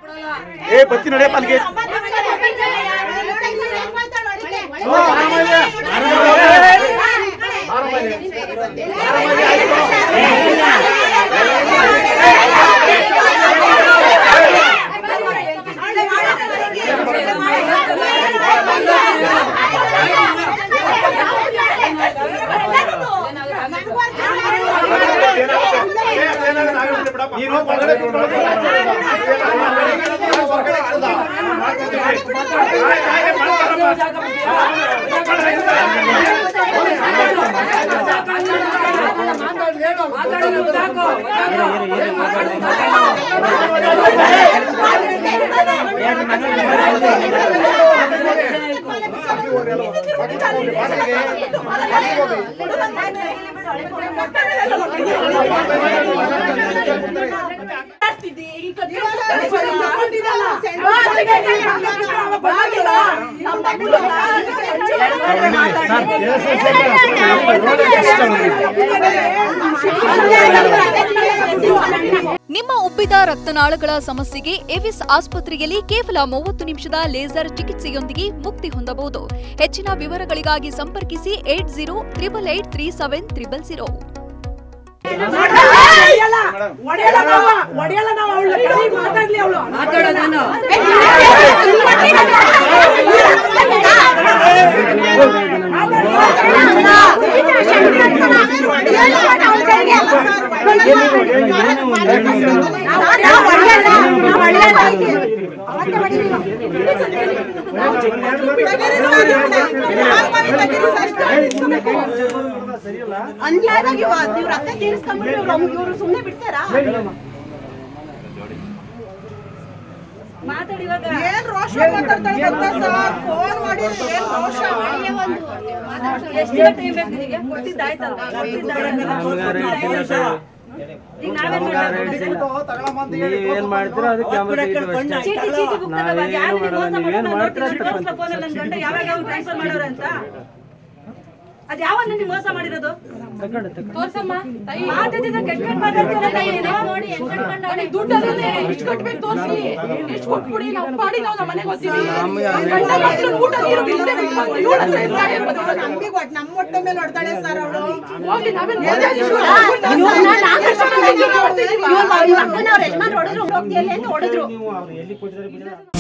ಏ ಬತ್ತಿ ನಡೆಯಪ್ಪ ಅಲ್ಲಿಗೆ ಓ, ಆರಾಮಯ್ಯ. ನೀನು ಹೊರಗಡೆ ಕೂತ್ಕೊಳ್ಳಿ. ಹೊರಗಡೆ ಕೂತ್ಕೊಳ್ಳಿ. ನಿಮ್ಮ ಉಬ್ಬಿದ ರಕ್ತನಾಳಗಳ ಸಮಸ್ಯೆಗೆ ಎವಿಸ್ ಆಸ್ಪತ್ರೆಯಲ್ಲಿ ಕೇವಲ ಮೂವತ್ತು ನಿಮಿಷದ ಲೇಸರ್ ಚಿಕಿತ್ಸೆಯೊಂದಿಗೆ ಮುಕ್ತಿ ಹೊಂದಬಹುದು ಹೆಚ್ಚಿನ ವಿವರಗಳಿಗಾಗಿ ಸಂಪರ್ಕಿಸಿ eight zero triple eight three seven triple zero ಅನ್ಯಾಯವಾಗಿ ನೀವು ರಕ್ತ ತೀರಿಸ್ಕೊಂಡ್ಬಿಟ್ಟು ಇವರು ಸುಮ್ಮನೆ ಬಿಡ್ತಾರಾ ಏನ್ ರೋಷ ಮಾತಾಡ್ತಾಳೆ ಗೊತ್ತಾ ಸರ್ ಫೋನ್ ಮಾಡಿ ಏನ್ ರೋಷ ನೀವೇನ್ ಮಾಡ್ತೀರೋ ಅದಕ್ಕೆ ಕ್ಯಾಮರಾ ತೆಗಿತೀವಿ ಅಷ್ಟೇ ನಾವೇನು ಮಾಡಲ್ಲ ನೀವೇನ್ ಮಾಡ್ತೀರೋ ಅಷ್ಟೇ ತಗೊಂತೀವಿ. ಅದ್ ಯಾವ ನಿಮ್ಗೆ ಮೋಸ ಮಾಡಿರೋದು ಮಾತಾಡಿದ್ರೆ ಕೆಟ್ಟ ಕೆಟ್ಟ ಮಾತಾಡ್ತೀರಲ್ಲ ಏನು? ನನಗ್ ದುಡ್ಡು ಅದನ್ನೇ ಇಷ್ಟ್ ಕಟ್ಬೇಕು ತೋರ್ಸಿ ಇಷ್ಟ್ ಕೊಟ್ಬಿಡಿ ನಾವು ಪಾಡಿ ನಾವು ನಮ್ಮ ಮನೆಗೆ ಹೋಗ್ತೀವಿ ಗಂಡ ಮಕ್ಳು ಊಟ ನೀರು ಇಲ್ದೇ ಬಿಟ್ಬಂದು ಇವ್ಳ ಹತ್ರ ಎಲ್ಲ ಹೇಳ್ಬೋದು ಇವಾಗ. ನಮ್ಮ ಹೊಟ್ಟೆ ಮೇಲೆ ಹೊಡ್ತಾಳೆ ಸರ್ ಅವಳು ಹೋಗಿ ನಾವೇನ್ ಮೋದಿ ಇವ್ರ ಯಜಮಾನ್ ಹೊಡೆದ್ರು ಹೋಗ್ತಿಯಲ್ಲಿ ಅಂತ ಹೊಡೆದ್ರು ನೀವು ಅವ್ರು ಎಲ್ಲಿ ಕೊಟ್ಟಿದ್ದಾರೆ ಬಿಡಿ